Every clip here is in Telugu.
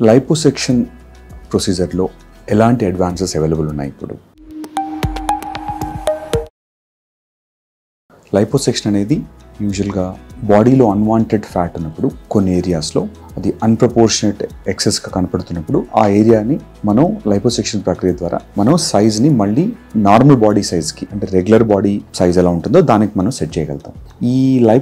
లైపోసెక్షన్ ప్రొసీజర్లో ఎలాంటి అడ్వాన్సెస్ అవైలబుల్ ఉన్నాయి ఇప్పుడు లైపోసెక్షన్ అనేది యూజువల్గా బాడీలో అన్వాంటెడ్ ఫ్యాట్ ఉన్నప్పుడు కొన్ని ఏరియాస్లో అది అన్ప్రపోర్షనేట్ ఎక్సెస్గా కనపడుతున్నప్పుడు ఆ ఏరియాని మనం లైపోసెక్షన్ ప్రక్రియ ద్వారా మనం సైజ్ని మళ్ళీ నార్మల్ బాడీ సైజ్కి అంటే రెగ్యులర్ బాడీ సైజ్ ఎలా ఉంటుందో దానికి మనం సెట్ చేయగలుగుతాం ఈ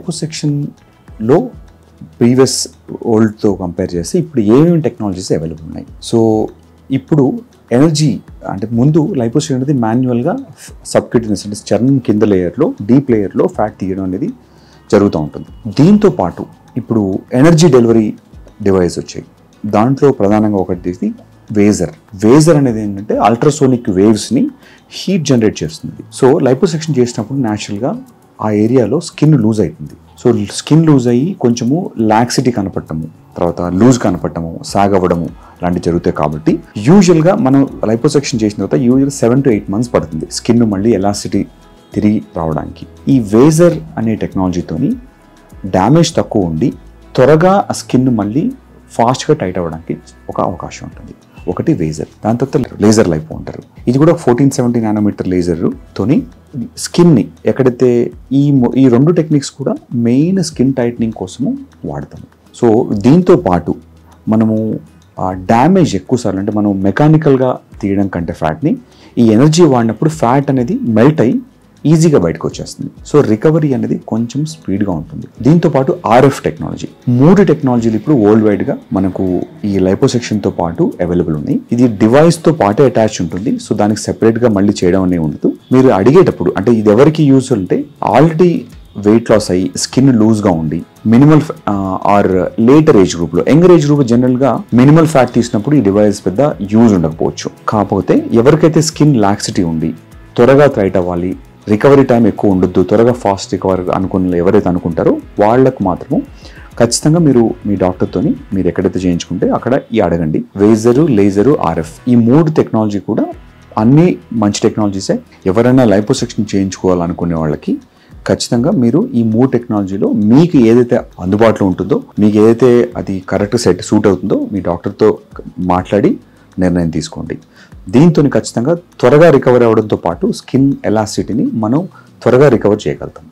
లైపోసెక్షన్లో ప్రీవియస్ ఓల్డ్తో కంపేర్ చేస్తే ఇప్పుడు ఏమేమి టెక్నాలజీస్ అవైలబుల్ ఉన్నాయి సో ఇప్పుడు ఎనర్జీ అంటే ముందు లైపోసెక్షన్ అనేది మాన్యువల్గా సబ్కిటినస్ అంటే చర్మం కింద లేయర్లో డీప్ లేయర్లో ఫ్యాట్ తీయడం అనేది జరుగుతూ ఉంటుంది దీంతో పాటు ఇప్పుడు ఎనర్జీ డెలివరీ డివైస్ వచ్చాయి దాంట్లో ప్రధానంగా ఒకటి వేజర్ వేజర్ అనేది ఏంటంటే అల్ట్రాసోనిక్ వేవ్స్ని హీట్ జనరేట్ చేస్తుంది సో లైపోసెక్షన్ చేసినప్పుడు న్యాచురల్గా ఆ ఏరియాలో స్కిన్ లూజ్ అవుతుంది సో స్కిన్ లూజ్ అయ్యి కొంచెము లాక్సిటీ కనపడటము తర్వాత లూజ్ కనపడటము సాగ్ అవ్వడము లాంటివి జరుగుతాయి కాబట్టి యూజువల్గా మనం లైపోసెక్షన్ చేసిన తర్వాత usual seven to eight months పడుతుంది స్కిన్ మళ్ళీ ఎలాసిటీ తిరిగి రావడానికి ఈ వేజర్ అనే టెక్నాలజీతోని డ్యామేజ్ తక్కువ ఉండి త్వరగా ఆ స్కిన్ మళ్ళీ ఫాస్ట్గా టైట్ అవ్వడానికి ఒక అవకాశం ఉంటుంది ఒకటి వేజర్ దాని తర్వాత లేజర్ లైఫ్ అంటారు ఇది కూడా ఫోర్టీన్ సెవెంటీ నానోమీటర్ లేజర్ తోని స్కిన్ని ఎక్కడైతే ఈ మొ- ఈ రెండు టెక్నిక్స్ కూడా మెయిన్ స్కిన్ టైట్నింగ్ కోసము వాడతాము సో దీంతో పాటు మనము డ్యామేజ్ ఎక్కువసార్లు అంటే మనం మెకానికల్గా తీయడం కంటే ఫ్యాట్ని ఈ ఎనర్జీ వాడినప్పుడు ఫ్యాట్ అనేది మెల్ట్ అయ్యి ఈజీగా బయటకు వచ్చేస్తుంది సో రికవరీ అనేది కొంచెం స్పీడ్గా ఉంటుంది దీంతో పాటు ఆర్ఎఫ్ టెక్నాలజీ మూడు టెక్నాలజీలు ఇప్పుడు వరల్డ్ వైడ్గా మనకు ఈ లైపోసెక్షన్తో పాటు అవైలబుల్ ఉన్నాయి ఇది డివైస్తో పాటే అటాచ్ ఉంటుంది సో దానికి సెపరేట్గా మళ్ళీ చేయడం అనేది ఉండదు మీరు అడిగేటప్పుడు అంటే ఇది ఎవరికి యూజ్ అంటే ఆల్రెడీ వెయిట్ లాస్ అయ్యి స్కిన్ లూజ్గా ఉండి మినిమల్ ఆర్ లేటర్ ఏజ్ గ్రూప్లో యంగర్ ఏజ్ గ్రూప్ జనరల్గా మినిమల్ ఫ్యాట్ తీసినప్పుడు ఈ డివైస్ పెద్ద యూజ్ ఉండకపోవచ్చు కాకపోతే ఎవరికైతే స్కిన్ లాక్సిటీ ఉండి త్వరగా థ్రైట్ అవ్వాలి రికవరీ టైం ఎక్కువ ఉండొద్దు త్వరగా ఫాస్ట్ రికవర్ అనుకున్న ఎవరైతే అనుకుంటారో వాళ్ళకు మాత్రము ఖచ్చితంగా మీరు మీ డాక్టర్తోని మీరు ఎక్కడైతే చేయించుకుంటే అక్కడ ఈ అడగండి వేజరు లేజరు ఆర్ఎఫ్ ఈ మూడు టెక్నాలజీ కూడా అన్ని మంచి టెక్నాలజీసే ఎవరైనా లైపోసెక్షన్ చేయించుకోవాలనుకునే వాళ్ళకి ఖచ్చితంగా మీరు ఈ మూడు టెక్నాలజీలో మీకు ఏదైతే అందుబాటులో ఉంటుందో మీకు ఏదైతే అది కరెక్ట్ సెట్ సూట్ అవుతుందో మీ డాక్టర్తో మాట్లాడి నిర్ణయం తీసుకోండి దీంతో ఖచ్చితంగా త్వరగా రికవర్ అవ్వడంతో పాటు స్కిన్ ఎలాసిటీని మనం త్వరగా రికవర్ చేయగలుగుతాం